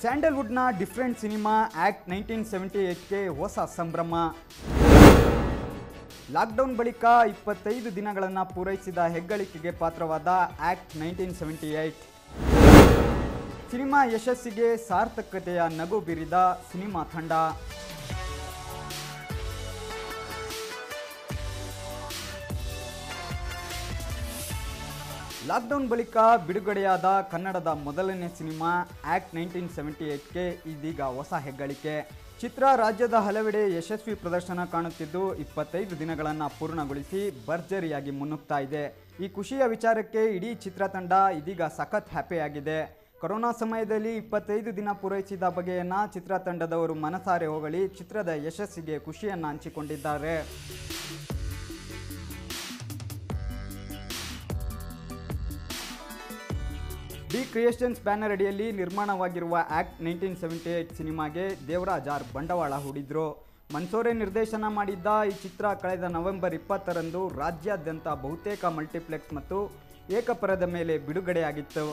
ಸ್ಯಾಂಡಲ್ವುಡ್ನ different cinema act nineteen seventy ಏಟ್ಗೆ ಹೊಸ ಸಂಭ್ರಮ ಲಾಕ್ಡೌನ್ ಬಳಿಕ ಇಪ್ಪತ್ತೈದು ದಿನಗಳನ್ನು ಪೂರೈಸಿದ ಹೆಗ್ಗಳಿಕೆಗೆ ಪಾತ್ರವಾದ act nineteen seventy eight cinema ಯಶಸ್ಸಿಗೆ ಸಾರ್ಥಕತೆಯ ನಗು ಬೀರಿದ ಸಿನಿಮಾ ತಂಡ ಲಾಕ್ಡೌನ್ ಬಳಿಕ ಬಿಡುಗಡೆಯಾದ ಕನ್ನಡದ ಮೊದಲನೇ ಸಿನಿಮಾ ಆ್ಯಕ್ಟ್ ನೈನ್ಟೀನ್ ಸೆವೆಂಟಿ ಏಟ್ಗೆ ಇದೀಗ ಹೊಸ ಹೆಗ್ಗಳಿಕೆ ಚಿತ್ರ ರಾಜ್ಯದ ಹಲವೆಡೆ ಯಶಸ್ವಿ ಪ್ರದರ್ಶನ ಕಾಣುತ್ತಿದ್ದು ಇಪ್ಪತ್ತೈದು ದಿನಗಳನ್ನು ಪೂರ್ಣಗೊಳಿಸಿ ಭರ್ಜರಿಯಾಗಿ ಮುನ್ನುಗ್ತಾ ಇದೆ ಈ ಖುಷಿಯ ವಿಚಾರಕ್ಕೆ ಇಡೀ ಚಿತ್ರತಂಡ ಇದೀಗ ಸಖತ್ ಹ್ಯಾಪಿಯಾಗಿದೆ ಕೊರೋನಾ ಸಮಯದಲ್ಲಿ ಇಪ್ಪತ್ತೈದು ದಿನ ಪೂರೈಸಿದ ಬಗೆಯನ್ನು ಚಿತ್ರತಂಡದವರು ಮನಸಾರೆ ಹೊಗಳಿ ಚಿತ್ರದ ಯಶಸ್ಸಿಗೆ ಖುಷಿಯನ್ನು ಹಂಚಿಕೊಂಡಿದ್ದಾರೆ ಡಿ ಕ್ರಿಯೇಷನ್ಸ್ ಬ್ಯಾನರ್ ಅಡಿಯಲ್ಲಿ ನಿರ್ಮಾಣವಾಗಿರುವ ಆಕ್ಟ್ ನೈನ್ಟೀನ್ ಸೆವೆಂಟಿ ಏಟ್ ಸಿನಿಮಾಗೆ ದೇವರಾಜ್ ಆರ್ ಬಂಡವಾಳ ಹೂಡಿದ್ರು ಮನ್ಸೂರೆ ನಿರ್ದೇಶನ ಮಾಡಿದ್ದ ಈ ಚಿತ್ರ ಕಳೆದ ನವೆಂಬರ್ ಇಪ್ಪತ್ತರಂದು ರಾಜ್ಯಾದ್ಯಂತ ಬಹುತೇಕ ಮಲ್ಟಿಪ್ಲೆಕ್ಸ್ ಮತ್ತು ಏಕಪರದ ಮೇಲೆ ಬಿಡುಗಡೆಯಾಗಿತ್ತು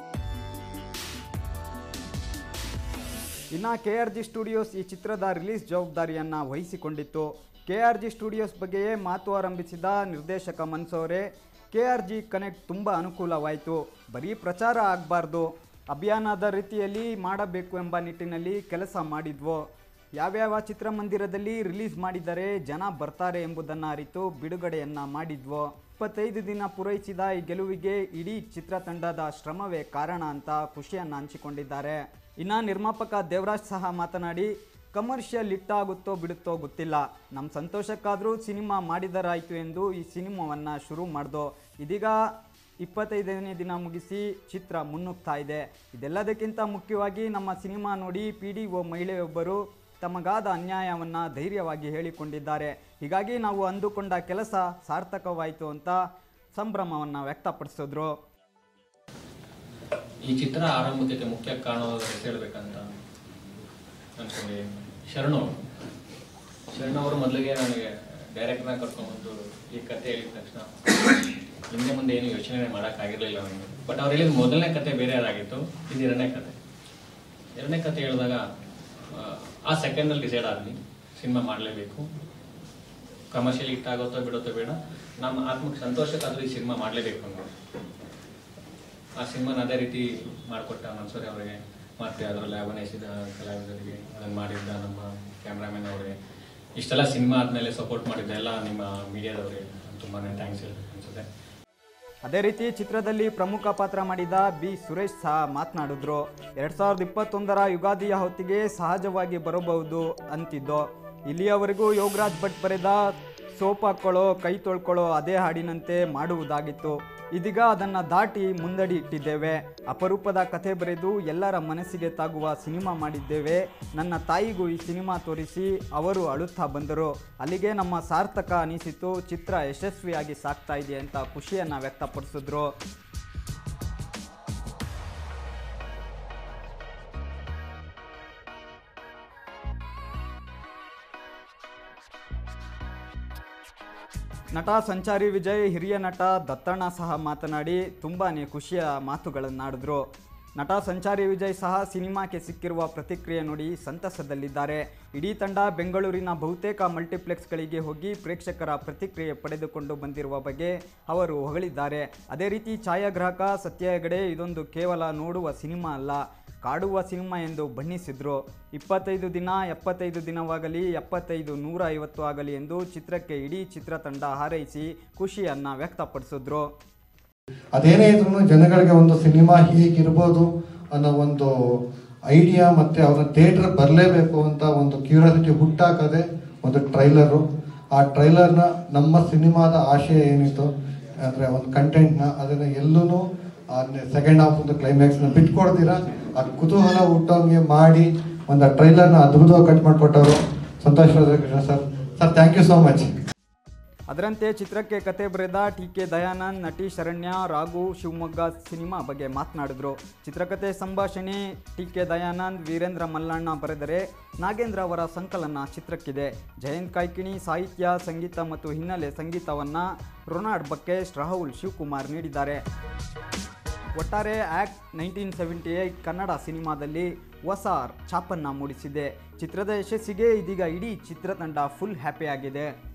ಇನ್ನು ಕೆ ಆರ್ ಜಿ ಸ್ಟುಡಿಯೋಸ್ ಈ ಚಿತ್ರದ ರಿಲೀಸ್ ಜವಾಬ್ದಾರಿಯನ್ನು ವಹಿಸಿಕೊಂಡಿತ್ತು ಕೆ ಆರ್ ಜಿ ಸ್ಟುಡಿಯೋಸ್ ಬಗ್ಗೆಯೇ ಮಾತು ಆರಂಭಿಸಿದ ನಿರ್ದೇಶಕ Mansore K R G connect ತುಂಬ ಅನುಕೂಲವಾಯಿತು ಬರೀ ಪ್ರಚಾರ ಆಗಬಾರ್ದು ಅಭಿಯಾನದ ರೀತಿಯಲ್ಲಿ ಮಾಡಬೇಕು ಎಂಬ ನಿಟ್ಟಿನಲ್ಲಿ ಕೆಲಸ ಮಾಡಿದ್ವು ಯಾವ್ಯಾವ ಚಿತ್ರಮಂದಿರದಲ್ಲಿ ರಿಲೀಸ್ ಮಾಡಿದರೆ ಜನ ಬರ್ತಾರೆ ಎಂಬುದನ್ನು ಅರಿತು ಬಿಡುಗಡೆಯನ್ನು ಮಾಡಿದ್ವು ಇಪ್ಪತ್ತೈದು ದಿನ ಪೂರೈಸಿದ ಈ ಗೆಲುವಿಗೆ ಇಡೀ ಚಿತ್ರತಂಡದ ಶ್ರಮವೇ ಕಾರಣ ಅಂತ ಖುಷಿಯನ್ನು ಹಂಚಿಕೊಂಡಿದ್ದಾರೆ ಇನ್ನು ನಿರ್ಮಾಪಕ ದೇವರಾಜ್ ಸಹ ಮಾತನಾಡಿ ಕಮರ್ಷಿಯಲ್ ಹಿಟ್ಟಾಗುತ್ತೋ ಬಿಡುತ್ತೋ ಗೊತ್ತಿಲ್ಲ ನಮ್ಮ ಸಂತೋಷಕ್ಕಾದರೂ ಸಿನಿಮಾ ಮಾಡಿದರಾಯಿತು ಎಂದು ಈ ಸಿನಿಮಾವನ್ನು ಶುರು ಮಾಡ್ದೋ ಇದೀಗ ಇಪ್ಪತ್ತೈದನೇ ದಿನ ಮುಗಿಸಿ ಚಿತ್ರ ಮುನ್ನುಗ್ತಾ ಇದೆ ಇದೆಲ್ಲದಕ್ಕಿಂತ ಮುಖ್ಯವಾಗಿ ನಮ್ಮ ಸಿನಿಮಾ ನೋಡಿ ಪಿ ಡಿ ಒ ಮಹಿಳೆಯೊಬ್ಬರು ತಮಗಾದ ಅನ್ಯಾಯವನ್ನು ಧೈರ್ಯವಾಗಿ ಹೇಳಿಕೊಂಡಿದ್ದಾರೆ ಹೀಗಾಗಿ ನಾವು ಅಂದುಕೊಂಡ ಕೆಲಸ ಸಾರ್ಥಕವಾಯಿತು ಅಂತ ಸಂಭ್ರಮವನ್ನು ವ್ಯಕ್ತಪಡಿಸಿದ್ರು ಈ ಚಿತ್ರ ಆರಂಭಕ್ಕೆ ಮುಖ್ಯ ಕಾರಣವಾದ ಹೆಸರು ಹೇಳ್ಬೇಕಂತ ಅನ್ಕೊಂಡೆ ಶರಣು ಅವರು. ಶರಣು ಅವರು ಮೊದಲಿಗೆ ನನಗೆ ಡೈರೆಕ್ಟ್ನ ಕರ್ಕೊಂಡ್ಬಂದು ಈ ಕತೆ ಹೇಳಿದ ತಕ್ಷಣ ಹಿಂದೆ ಮುಂದೆ ಏನು ಯೋಚನೆ ಮಾಡೋಕ್ಕಾಗಿರಲಿಲ್ಲ ನನಗೆ ಬಟ್ ಅವ್ರು ಹೇಳಿದ ಮೊದಲನೇ ಕತೆ ಬೇರೆ ಆಗಿತ್ತು ಇದು ಎರಡನೇ ಕತೆ ಎರಡನೇ ಕತೆ ಹೇಳಿದಾಗ ಆ, ಆ ಸೆಕೆಂಡಲ್ಲಿ ಡಿಸೈಡ್ ಆದ್ವಿ ಸಿನಿಮಾ ಮಾಡಲೇಬೇಕು ಕಮರ್ಷಿಯಲ್ ಹಿಟ್ ಆಗುತ್ತೋ ಬಿಡುತ್ತೋ ಬೇಡ ನಮ್ಮ ಆತ್ಮಕ್ಕೆ ಸಂತೋಷಕ್ಕಾದ್ರೂ ಈ ಸಿನಿಮಾ ಮಾಡಲೇಬೇಕು ಅಂತ ಆ ಸಿನಿಮಾನ ಅದೇ ರೀತಿ ಮಾಡಿಕೊಟ್ಟ ಮನ್ಸೂರಿ ಅವರಿಗೆ ಮತ್ತೆ ಅದರಲ್ಲಿ ಅಭಿನಯಿಸಿದ ಕಲಾವಿದರಿಗೆ ಅದನ್ನು ಮಾಡಿದ್ದ ನಮ್ಮ ಕ್ಯಾಮ್ರಾಮನ್ ಅವರಿಗೆ ಇಷ್ಟೆಲ್ಲ ಸಿನಿಮಾ ಆದಮೇಲೆ ಸಪೋರ್ಟ್ ಮಾಡಿದ್ದ ಎಲ್ಲ ನಿಮ್ಮ ಮೀಡಿಯಾದವರಿಗೆ ತುಂಬಾ ಥ್ಯಾಂಕ್ಸ್ ಹೇಳ್ಬೇಕು ಅನ್ಸುತ್ತೆ ಅದೇ ರೀತಿ ಚಿತ್ರದಲ್ಲಿ ಪ್ರಮುಖ ಪಾತ್ರ ಮಾಡಿದ ಬಿ ಸುರೇಶ್ ಸಹ ಮಾತನಾಡಿದ್ರು ಎರಡ್ ಸಾವಿರದ ಇಪ್ಪತ್ತೊಂದರ ಯುಗಾದಿಯ ಹೊತ್ತಿಗೆ ಸಹಜವಾಗಿ ಬರಬಹುದು ಅಂತಿದ್ದು ಇಲ್ಲಿಯವರೆಗೂ ಯೋಗರಾಜ್ ಭಟ್ ಬರೆದ ಸೋಪ್ ಹಾಕ್ಕೊಳ್ಳೋ ಕೈ ತೊಳ್ಕೊಳ್ಳೋ ಅದೇ ಹಾಡಿನಂತೆ ಮಾಡುವುದಾಗಿತ್ತು ಇದೀಗ ಅದನ್ನು ದಾಟಿ ಮುಂದಡಿ ಇಟ್ಟಿದ್ದೇವೆ ಅಪರೂಪದ ಕಥೆ ಬರೆದು ಎಲ್ಲರ ಮನಸ್ಸಿಗೆ ತಾಗುವ ಸಿನಿಮಾ ಮಾಡಿದ್ದೇವೆ ನನ್ನ ತಾಯಿಗೂ ಈ ಸಿನಿಮಾ ತೋರಿಸಿ ಅವರು ಅಳುತ್ತಾ ಬಂದರು ಅಲ್ಲಿಗೆ ನಮ್ಮ ಸಾರ್ಥಕ ಅನಿಸಿತು ಚಿತ್ರ ಯಶಸ್ವಿಯಾಗಿ ಸಾಗ್ತಾ ಇದೆ ಅಂತ ಖುಷಿಯನ್ನು ವ್ಯಕ್ತಪಡಿಸಿದ್ರು ನಟ ಸಂಚಾರಿ ವಿಜಯ್ ಹಿರಿಯ ನಟ ದತ್ತಣ್ಣ ಸಹ ಮಾತನಾಡಿ ತುಂಬಾನೇ ಖುಷಿಯ ಮಾತುಗಳನ್ನಾಡಿದ್ರು ನಟ ಸಂಚಾರಿ ವಿಜಯ್ ಸಹ ಸಿನಿಮಾಕ್ಕೆ ಸಿಕ್ಕಿರುವ ಪ್ರತಿಕ್ರಿಯೆ ನೋಡಿ ಸಂತಸದಲ್ಲಿದ್ದಾರೆ ಇಡೀ ತಂಡ ಬೆಂಗಳೂರಿನ ಬಹುತೇಕ ಮಲ್ಟಿಪ್ಲೆಕ್ಸ್ಗಳಿಗೆ ಹೋಗಿ ಪ್ರೇಕ್ಷಕರ ಪ್ರತಿಕ್ರಿಯೆ ಪಡೆದುಕೊಂಡು ಬಂದಿರುವ ಬಗ್ಗೆ ಅವರು ಹೊಗಳಿದ್ದಾರೆ ಅದೇ ರೀತಿ ಛಾಯಾಗ್ರಾಹಕ ಸತ್ಯ ಹೆಗಡೆ ಇದೊಂದು ಕೇವಲ ನೋಡುವ ಸಿನಿಮಾ ಅಲ್ಲ ಕಾಡುವ ಸಿನಿಮಾ ಎಂದು ಬಣ್ಣಿಸಿದ್ರು ಇಪ್ಪತ್ತೈದು ದಿನ ಎಪ್ಪತ್ತೈದು ದಿನವಾಗಲಿ ಎಪ್ಪತ್ತೈದು ನೂರ ಐವತ್ತು ಆಗಲಿ ಎಂದು ಚಿತ್ರಕ್ಕೆ ಇಡೀ ಚಿತ್ರತಂಡ ಹಾರೈಸಿ ಖುಷಿಯನ್ನ ವ್ಯಕ್ತಪಡಿಸಿದ್ರು ಅದೇನೇ ಇದ್ರೂ ಜನಗಳಿಗೆ ಒಂದು ಸಿನಿಮಾ ಹೀಗಿರ್ಬೋದು ಅನ್ನೋ ಒಂದು ಐಡಿಯಾ ಮತ್ತೆ ಅವರ ಥಿಯೇಟರ್ ಬರಲೇಬೇಕು ಅಂತ ಒಂದು ಕ್ಯೂರಿಯಾಸಿಟಿ ಹುಟ್ಟಾಕದೆ ಒಂದು ಟ್ರೈಲರು ಆ ಟ್ರೈಲರ್ನ ನಮ್ಮ ಸಿನಿಮಾದ ಆಶಯ ಏನಿತ್ತು ಅಂದರೆ ಒಂದು ಕಂಟೆಂಟ್ನ ಅದನ್ನು ಎಲ್ಲೂ ಸೆಕೆಂಡ್ ಹಾಫ್ ಒಂದು ಕ್ಲೈಮ್ಯಾಕ್ಸ್ನ ಬಿಟ್ಕೊಡ್ತೀರಾ ಆ ಕುತೂಹಲ ಹುಟ್ಟೋಂಗೆ ಮಾಡಿ ಒಂದು ಟ್ರೈಲರ್ನ ಅದ್ಭುತವಾಗಿ ಕಟ್ ಮಾಡಿಕೊಟ್ಟವರು Santosh Krishna sir sir thank you so much ಅದರಂತೆ ಚಿತ್ರಕ್ಕೆ ಕತೆ ಬರೆದ ಟಿ ಕೆ ದಯಾನಂದ್ ನಟಿ ಶರಣ್ಯ ರಾಘು ಶಿವಮೊಗ್ಗ ಸಿನಿಮಾ ಬಗ್ಗೆ ಮಾತನಾಡಿದ್ರು ಚಿತ್ರಕಥೆ ಸಂಭಾಷಣೆ ಟಿ ಕೆ ದಯಾನಂದ್ ವೀರೇಂದ್ರ ಮಲ್ಲಣ್ಣ ಬರೆದರೆ ನಾಗೇಂದ್ರ ಅವರ ಸಂಕಲನ ಚಿತ್ರಕ್ಕಿದೆ ಜಯಂತ್ ಕಾಯ್ಕಿಣಿ ಸಾಹಿತ್ಯ ಸಂಗೀತ ಮತ್ತು ಹಿನ್ನೆಲೆ ಸಂಗೀತವನ್ನು ರೊನಾಲ್ಡ್ ಬಕ್ಕೇಶ್ ರಾಹುಲ್ ಶಿವಕುಮಾರ್ ನೀಡಿದ್ದಾರೆ ಒಟ್ಟಾರೆ act nineteen seventy eight Kannada ಸಿನಿಮಾದಲ್ಲಿ ಹೊಸ ಛಾಪನ್ನು ಮೂಡಿಸಿದೆ ಚಿತ್ರದ ಯಶಸ್ಸಿಗೆ ಇದೀಗ ಇಡೀ ಚಿತ್ರತಂಡ ಫುಲ್ ಹ್ಯಾಪಿ ಆಗಿದೆ